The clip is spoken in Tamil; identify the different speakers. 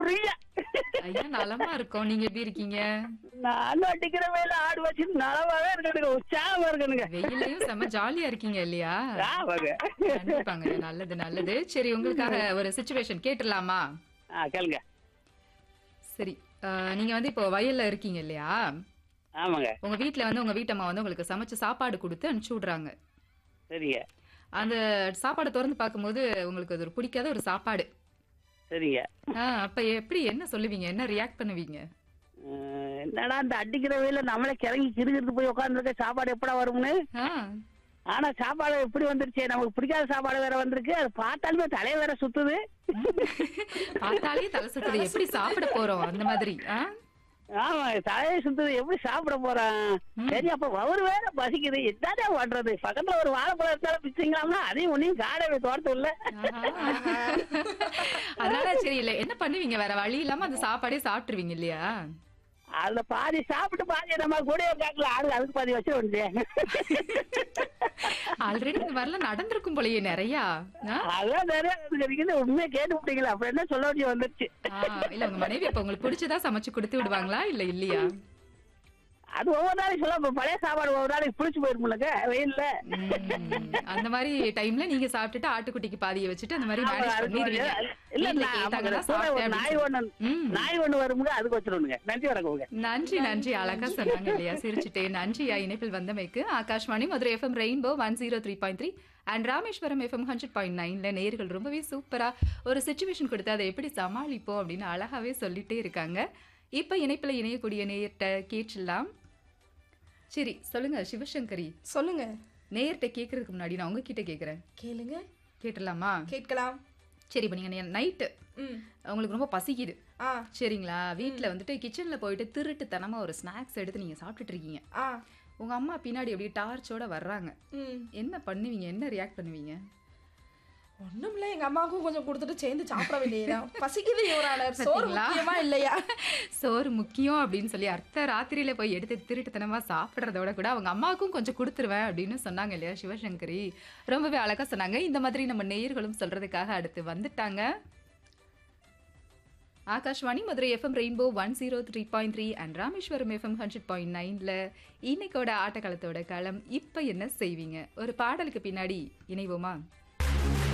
Speaker 1: ஃப்ரீயா
Speaker 2: ஐயா நலமா இருக்கோம் நீங்க எப்படி இருக்கீங்க
Speaker 1: நானும் அடிக்கிற வேலை ஆடு வச்சு நலமாவே இருக்கணுங்க உற்சாகமா இருக்கணுங்க
Speaker 2: வெயிலையும் செம்ம ஜாலியா இருக்கீங்க இல்லையா
Speaker 1: ஆமாங்க
Speaker 2: கண்டிப்பாங்க நல்லது நல்லது சரி உங்களுக்காக ஒரு சுச்சுவேஷன் கேட்டுடலாமா
Speaker 1: ஆ கேளுங்க
Speaker 2: சரி அஹ், நீங்க வந்து இப்போ வயல்ல இருக்கீங்க இல்லையா
Speaker 1: ஆமாங்க
Speaker 2: உங்க வீட்ல வந்து உங்க வீட்டம்மா வந்து உங்களுக்கு சமைச்சு சாப்பாடு கொடுத்து அனுப்பிச்சு விடுறாங்க
Speaker 1: சரிங்க
Speaker 2: அந்த சாப்பாடை திறந்து பார்க்கும்போது உங்களுக்கு அது ஒரு பிடிக்காத ஒரு சாப்பாடு
Speaker 1: சரிங்க
Speaker 2: ஆஹ், அப்ப எப்படி என்ன சொல்லுவீங்க என்ன ரியாக்ட் பண்ணுவீங்க
Speaker 1: அஹ், என்னடா இந்த அடிக்கிற வேலை நம்மளே கிறங்கி கிருகிட்டு போய் உட்காந்துருக்க சாப்பாடு எப்படா வரும்னு
Speaker 2: ஆஹ்,
Speaker 1: ஆனா சாப்பாடு எப்படி வந்துருச்சு நமக்கு பிடிக்காத சாப்பாடு வேற வந்திருக்கு அது பார்த்தாலுமே தலைய வேற சுத்துது
Speaker 2: பார்த்தாலே தலை சுத்துது எப்படி சாப்பிட போறோம் அந்த மாதிரி ஆஹ்?
Speaker 1: ஆமா தலையை சுத்துது எப்படி சாப்பிட போறான் சரி அப்ப வவுறு வேற பசிக்குது என்னடா பண்றது பக்கத்துல ஒரு வாழைப்பழம் இருந்தாலும் பிச்சுங்களாம்னா அதையும் ஒன்னையும் காடவே தோட்டத்து இல்ல
Speaker 2: ஆஹா. அதனால சரி இல்ல என்ன பண்ணுவீங்க வேற வழி இல்லாம அந்த சாப்பாடே சாப்பிட்டுருவீங்க இல்லையா
Speaker 1: அதுல பாதி சாப்பிட்டு பாதி நம்ம கூட காக்கல ஆளு அதுக்கு பாதி வச்சு வந்து
Speaker 2: ஆல்ரெடி இந்த மாதிரிலாம் நடந்திருக்கும் போலயே நிறையா ஆ?
Speaker 1: அதான் நிறைய இருக்குது உண்மையை கேட்டு விட்டீங்களா அப்புறம் என்ன சொல்ல வேண்டிய வந்துருச்சு
Speaker 2: ஆ, இல்ல உங்க மனைவி அப்ப உங்களுக்கு பிடிச்சதா சமைச்சு கொடுத்து விடுவாங்களா இல்ல இல்லையா
Speaker 1: அது ஒவ்வொரு நாளைக்கு சொல்ல இப்ப பழைய சாப்பாடு ஒவ்வொரு நாளைக்கு புளிச்சு போயிருமுலங்க வெயில்ல
Speaker 2: ம், அந்த மாதிரி டைம்ல நீங்க சாப்பிட்டுட்டு ஆட்டுக்குட்டிக்கு பாதியை வச்சுட்டு அந்த மாதிரி
Speaker 1: ஆமா,
Speaker 2: மேனேஜ்
Speaker 1: அதுக்கு
Speaker 2: பண்ணிடுவீங்க
Speaker 1: ஒரு- இல்ல
Speaker 2: வீட்ல
Speaker 1: நான்
Speaker 2: கேட்டாங்கன்னா
Speaker 1: ஆமாங்க, கூட ஒரு
Speaker 2: சாப்பிட்டேன்
Speaker 1: நாய்
Speaker 2: அப்படின்னு
Speaker 1: ஒண்ணு
Speaker 2: சொல்லி- ம்.
Speaker 1: நாய் ஒண்ணு வருமுங்க அதுக்கு வச்சிருவனுங்க நன்றி வணக்கம்ங்க
Speaker 2: நன்றி நன்றி அழகா சொன்னாங்க இல்லையா சிரிச்சுட்டே நன்றியா இணைப்பில் வந்தமைக்கு Akashvani Madurai FM Rainbow one zero three point three and Rameswaram FM hundred point நைன்ல நேர்கள் ரொம்பவே சூப்பரா ஒரு சுச்சுவேஷன் கொடுத்து அதை எப்படி சமாளிப்போம் அப்படின்னு அழகாவே சொல்லிட்டே இருக்காங்க இப்ப இணைப்புல இணையக்கூடிய நேயர்கிட்ட கேட்டுடலாம் சரி சொல்லுங்க சிவசங்கரி
Speaker 3: சொல்லுங்க
Speaker 2: நேயர்கிட்ட கேட்கறதுக்கு முன்னாடி நான் உங்ககிட்ட கேட்கறேன்
Speaker 3: கேளுங்க
Speaker 2: கேட்டலாமா
Speaker 3: கேட்கலாம்
Speaker 2: சரி இப்போ நீங்க நைட்டு
Speaker 3: ம்
Speaker 2: உங்களுக்கு ரொம்ப பசிக்குது
Speaker 3: ஆ
Speaker 2: சரிங்களா வீட்ல வந்துட்டு கிச்சன்ல போயிட்டு திருட்டுத்தனமா ஒரு ஸ்நாக்ஸ் எடுத்து நீங்க சாப்பிட்டுட்டு இருக்கீங்க
Speaker 3: ஆ
Speaker 2: உங்க அம்மா பின்னாடி அப்படியே டார்ச்சோட வர்றாங்க
Speaker 3: ம்
Speaker 2: என்ன பண்ணுவீங்க என்ன ரியாக்ட் பண்ணுவீங்க
Speaker 3: ஒண்ணுமில்ல எங்க அம்மாவுக்கும் கொஞ்சம் கொடுத்துட்டு சேர்ந்து சாப்பிட வேண்டியதுதான் பசிக்குது யுவரானர் சோறு
Speaker 2: பாத்தீங்களா?
Speaker 3: முக்கியமா இல்லையா
Speaker 2: சோறு முக்கியம் அப்படின்னு சொல்லி அர்த்த ராத்திரியில போய் எடுத்து திருட்டுத்தனமா சாப்பிட்றதோட கூட அவங்க அம்மாவுக்கும் கொஞ்சம் கொடுத்துருவேன் அப்படின்னு சொன்னாங்க இல்லையா சிவசங்கரி ரொம்பவே அழகா சொன்னாங்க இந்த மாதிரி நம்ம நேயர்களும் சொல்றதுக்காக அடுத்து வந்துட்டாங்க Akashvani Madurai FM Rainbow one zero three point three and Rameswaram FM hundred point நைன்ல இன்னைக்கோட ஆட்டக்காலத்தோட காலம் இப்போ என்ன செய்வீங்க ஒரு பாடலுக்கு பின்னாடி இணைவோமா